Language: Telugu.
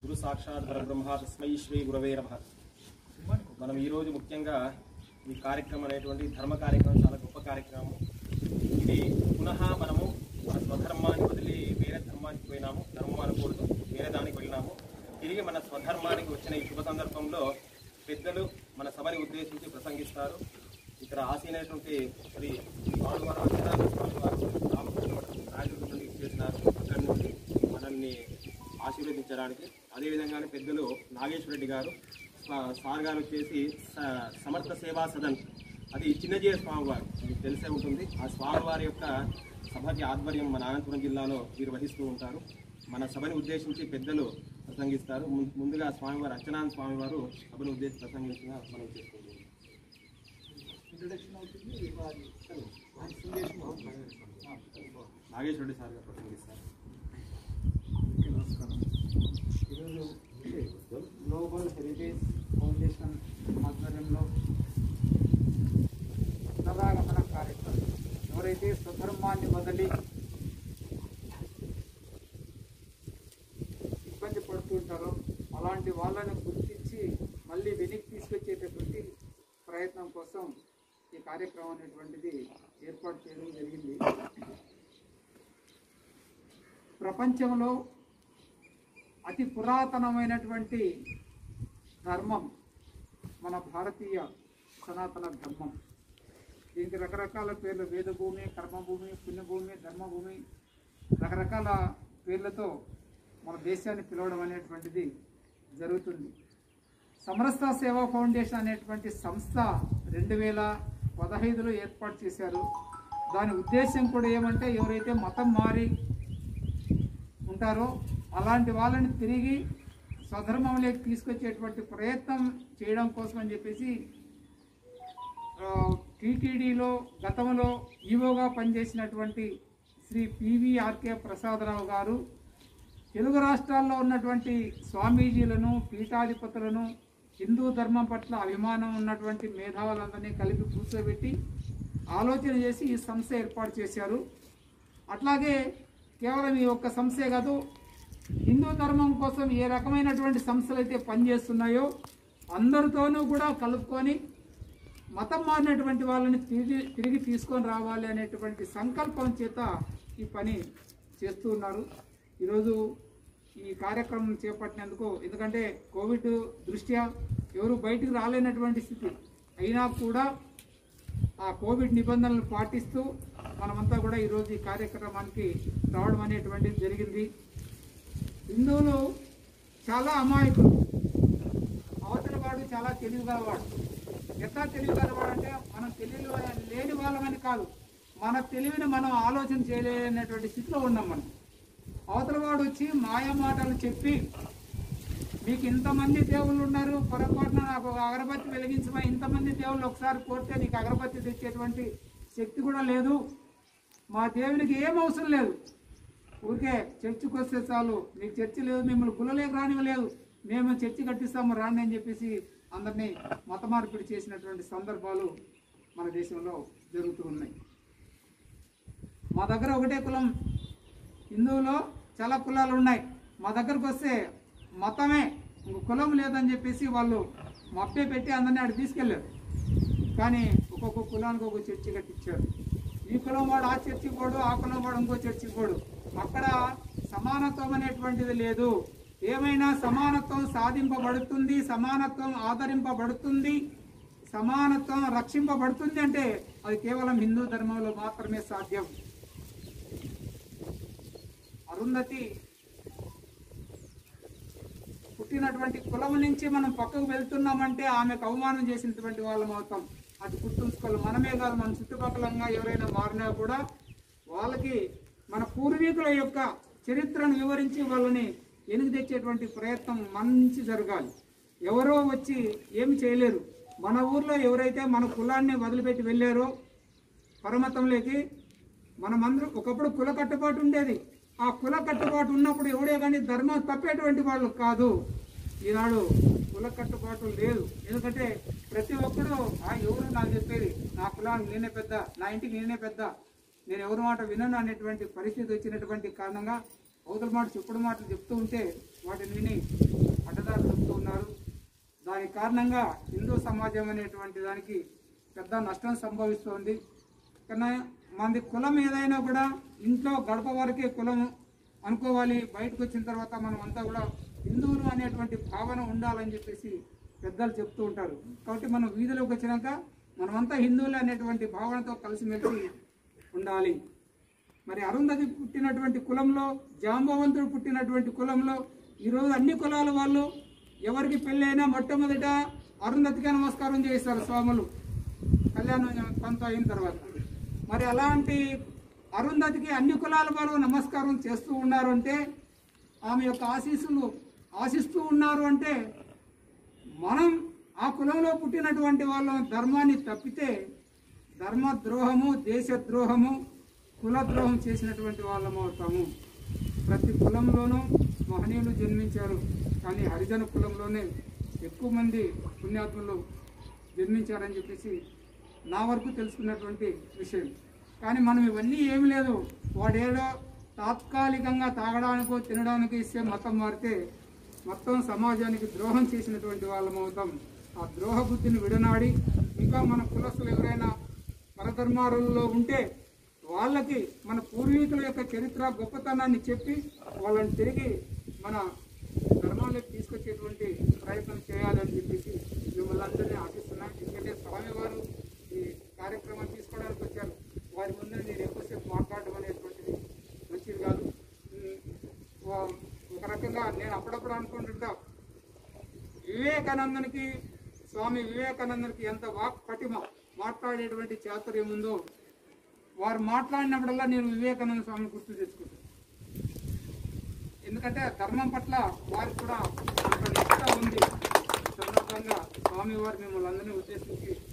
గురు సాక్షాత్ పరబ్రహ్మ తస్మై శ్రీ గురవే నమః మనం ఈరోజు ముఖ్యంగా ఈ కార్యక్రమం అనేటువంటి ధర్మ కార్యక్రమం చాలా గొప్ప కార్యక్రమం ఇది పునః మనము మన స్వధర్మాన్ని వదిలి వేరే ధర్మానికి పోయినాము ధర్మం అనకూడదు వేరే దానికి వెళ్ళినాము తిరిగి మన స్వధర్మానికి వచ్చిన ఈ శుభ సందర్భంలో పెద్దలు మన సభని ఉద్దేశించి ప్రసంగిస్తారు ఇక్కడ ఆసీనటువంటి శ్రీ స్వామివారు అక్షరాల స్వామి వారు రామకృష్ణ రాజుల నుండి చేసినారు అక్కడి నుండి మనల్ని ఆశీర్వదించడానికి అదేవిధంగానే పెద్దలు నాగేశ్వర రెడ్డి గారు స్వా- సార్ గారు వచ్చేసి స- సమర్థ సేవా సదన్ అది చిన్నజీయ స్వామివారు మీకు తెలిసే ఉంటుంది ఆ స్వామివారి యొక్క సభకి ఆధ్వర్యం మన అనంతపురం జిల్లాలో వీరు వహిస్తూ ఉంటారు మన సభని ఉద్దేశించి పెద్దలు ప్రసంగిస్తారు ము- ముందుగా స్వామివారు అర్చనాథ స్వామివారు సభను ఉద్దేశించి ప్రసంగించిన మనం చేసుకుంటున్నాం నాగేశ్వర రెడ్డి సార్ గారు ప్రసంగిస్తారు నమస్కారం ఈరోజు గ్లోబల్ హెరిటేజ్ ఫౌండేషన్ ఆధ్వర్యంలో పునరాగమన కార్యక్రమం ఎవరైతే స్వధర్మాన్ని వదిలి ఇబ్బంది పడుతుంటారో అలాంటి వాళ్ళని గుర్తించి మళ్ళీ వెనక్కి తీసుకొచ్చేటటువంటి ప్రయత్నం కోసం ఈ కార్యక్రమం అనేటువంటిది ఏర్పాటు చేయడం జరిగింది ప్రపంచంలో అతి పురాతనమైనటువంటి ధర్మం మన భారతీయ సనాతన ధర్మం దీనికి రకరకాల పేర్లు వేదభూమి కర్మభూమి పుణ్యభూమి ధర్మభూమి రకరకాల పేర్లతో మన దేశాన్ని పిలవడం అనేటువంటిది జరుగుతుంది సమరస్త సేవా ఫౌండేషన్ అనేటువంటి సంస్థ రెండు వేల పదహైదులో ఏర్పాటు చేశారు దాని ఉద్దేశం కూడా ఏమంటే ఎవరైతే మతం మారి ఉంటారో అలాంటి వాళ్ళని తిరిగి స్వధర్మంలోకి తీసుకొచ్చేటువంటి ప్రయత్నం చేయడం కోసం అని చెప్పేసి టీటీడీలో గతంలో ఈవోగా పనిచేసినటువంటి శ్రీ పివిఆర్కే ప్రసాదరావు గారు తెలుగు రాష్ట్రాల్లో ఉన్నటువంటి స్వామీజీలను పీఠాధిపతులను హిందూ ధర్మం పట్ల అభిమానం ఉన్నటువంటి మేధావులందరినీ కలిపి కూర్చోబెట్టి ఆలోచన చేసి ఈ సంస్థ ఏర్పాటు చేశారు అట్లాగే కేవలం ఈ ఒక్క సంస్థే కాదు హిందూ ధర్మం కోసం ఏ రకమైనటువంటి సంస్థలు అయితే పనిచేస్తున్నాయో అందరితోనూ కూడా కలుపుకొని మతం మారినటువంటి వాళ్ళని తిరిగి తిరిగి తీసుకొని రావాలి అనేటువంటి సంకల్పం చేత ఈ పని చేస్తూ ఉన్నారు ఈరోజు ఈ కార్యక్రమం చేపట్టినందుకు ఎందుకంటే కోవిడ్ దృష్ట్యా ఎవరు బయటికి రాలేనటువంటి స్థితి అయినా కూడా ఆ కోవిడ్ నిబంధనలు పాటిస్తూ మనమంతా కూడా ఈరోజు ఈ కార్యక్రమానికి రావడం అనేటువంటిది జరిగింది హిందువులు చాలా అమాయకులు అవతల వాడు చాలా తెలివిగలవాడు ఎట్లా తెలివిగలవాడు అంటే మనం తెలివి లేని వాళ్ళమని కాదు మన తెలివిని మనం ఆలోచన చేయలేనటువంటి స్థితిలో ఉన్నాం మనం అవతల వాడు వచ్చి మాయ మాటలు చెప్పి మీకు ఇంతమంది దేవుళ్ళు ఉన్నారు పొరపాటున నాకు ఒక అగరబత్తి వెలిగించమా ఇంతమంది దేవుళ్ళు ఒకసారి కోరితే నీకు అగరబత్తి తెచ్చేటువంటి శక్తి కూడా లేదు మా దేవునికి ఏం అవసరం లేదు ఊరికే చర్చికి వస్తే చాలు మీకు చర్చి లేదు మిమ్మల్ని గుల్లలేక రానివ్వలేదు మేము చర్చి కట్టిస్తాము రాండి అని చెప్పేసి అందరినీ మత మార్పిడి చేసినటువంటి సందర్భాలు మన దేశంలో జరుగుతూ ఉన్నాయి మా దగ్గర ఒకటే కులం హిందువులో చాలా కులాలు ఉన్నాయి మా దగ్గరకు వస్తే మతమే ఇంక కులం లేదని చెప్పేసి వాళ్ళు మప్పే పెట్టి అందరినీ ఆడ తీసుకెళ్ళారు కానీ ఒక్కొక్క కులానికి ఒక చర్చి కట్టించారు ఈ కులం వాడు ఆ చర్చికి పోడు ఆ కులం వాడు ఇంకో చర్చికి పోడు అక్కడ సమానత్వం అనేటువంటిది లేదు ఏమైనా సమానత్వం సాధింపబడుతుంది సమానత్వం ఆదరింపబడుతుంది సమానత్వం రక్షింపబడుతుంది అంటే అది కేవలం హిందూ ధర్మంలో మాత్రమే సాధ్యం అరుంధతి పుట్టినటువంటి కులం నుంచి మనం పక్కకు వెళ్తున్నామంటే ఆమెకు అవమానం చేసినటువంటి వాళ్ళం అవుతాం అది గుర్తుంచుకోవాలి మనమే కాదు మన చుట్టుపక్కలంగా ఎవరైనా మారినా కూడా వాళ్ళకి మన పూర్వీకుల యొక్క చరిత్రను వివరించి వాళ్ళని వెనుక తెచ్చేటువంటి ప్రయత్నం మంచి జరగాలి ఎవరో వచ్చి ఏమి చేయలేరు మన ఊర్లో ఎవరైతే మన కులాన్ని వదిలిపెట్టి వెళ్ళారో పరమతంలోకి మనమందరం ఒకప్పుడు కుల కట్టుబాటు ఉండేది ఆ కుల కట్టుబాటు ఉన్నప్పుడు ఎవడే కానీ ధర్మం తప్పేటువంటి వాళ్ళు కాదు ఈనాడు కుల కట్టుబాటు లేదు ఎందుకంటే ప్రతి ఒక్కడు ఆ ఎవరు నాకు చెప్పేది నా కులానికి నేనే పెద్ద నా ఇంటికి నేనే పెద్ద నేను ఎవరి మాట వినను అనేటువంటి పరిస్థితి వచ్చినటువంటి కారణంగా అవతల మాట చెప్పుడు మాటలు చెప్తూ ఉంటే వాటిని విని ఉన్నారు దాని కారణంగా హిందూ సమాజం అనేటువంటి దానికి పెద్ద నష్టం సంభవిస్తోంది కన్నా మనది కులం ఏదైనా కూడా ఇంట్లో గడప వరకే కులం అనుకోవాలి బయటకు వచ్చిన తర్వాత మనం అంతా కూడా హిందువులు అనేటువంటి భావన ఉండాలని చెప్పేసి పెద్దలు చెప్తూ ఉంటారు కాబట్టి మనం వీధిలోకి వచ్చినాక మనమంతా హిందువులు అనేటువంటి భావనతో కలిసిమెలిసి ఉండాలి మరి అరుంధతి పుట్టినటువంటి కులంలో జాంబవంతుడు పుట్టినటువంటి కులంలో ఈరోజు అన్ని కులాల వాళ్ళు ఎవరికి పెళ్ళైనా మొట్టమొదట అరుంధతికే నమస్కారం చేస్తారు స్వాములు కళ్యాణం కొంత అయిన తర్వాత మరి అలాంటి అరుంధతికి అన్ని కులాల వాళ్ళు నమస్కారం చేస్తూ ఉన్నారు అంటే ఆమె యొక్క ఆశీస్సులు ఆశిస్తూ ఉన్నారు అంటే మనం ఆ కులంలో పుట్టినటువంటి వాళ్ళ ధర్మాన్ని తప్పితే ధర్మ ద్రోహము దేశ ద్రోహము కుల ద్రోహం చేసినటువంటి వాళ్ళము అవుతాము ప్రతి కులంలోనూ మహనీయులు జన్మించారు కానీ హరిజన కులంలోనే ఎక్కువ మంది పుణ్యాత్ములు జన్మించారని చెప్పేసి నా వరకు తెలుసుకున్నటువంటి విషయం కానీ మనం ఇవన్నీ ఏమి లేదు వాడేదో తాత్కాలికంగా తాగడానికో తినడానికో ఇస్తే మతం మారితే మొత్తం సమాజానికి ద్రోహం చేసినటువంటి వాళ్ళం అవుతాం ఆ ద్రోహ బుద్ధిని విడనాడి ఇంకా మన కులస్తులు ఎవరైనా పరధర్మాలలో ఉంటే వాళ్ళకి మన పూర్వీకుల యొక్క చరిత్ర గొప్పతనాన్ని చెప్పి వాళ్ళని తిరిగి మన ధర్మాలకు తీసుకొచ్చేటువంటి ప్రయత్నం చేయాలని చెప్పేసి మిమ్మల్ని అందరినీ ఆశిస్తున్నాను ఎందుకంటే స్వామివారు ఈ కార్యక్రమం తీసుకోవడానికి వచ్చారు వారి ముందు నేను ఎక్కువసేపు మాట్లాడడం అనేటువంటిది మంచిది కాదు ఉమ్, వా- ఒక రకంగా నేను అప్పుడప్పుడు అనుకుంటుంటా వివేకానందనికి స్వామి వివేకానందనికి ఎంత వాక్ పటిమ మాట్లాడేటువంటి చాతుర్యం ఉందో వారు మాట్లాడినప్పుడల్లా నేను వివేకానంద స్వామిని గుర్తు తెచ్చుకుంటాను ఎందుకంటే ధర్మం పట్ల వారికి కూడా అంత నిష్ట ఉంది ఈ సందర్భంగా స్వామి వారు మిమ్మల్ని అందరినీ ఉద్దేశించి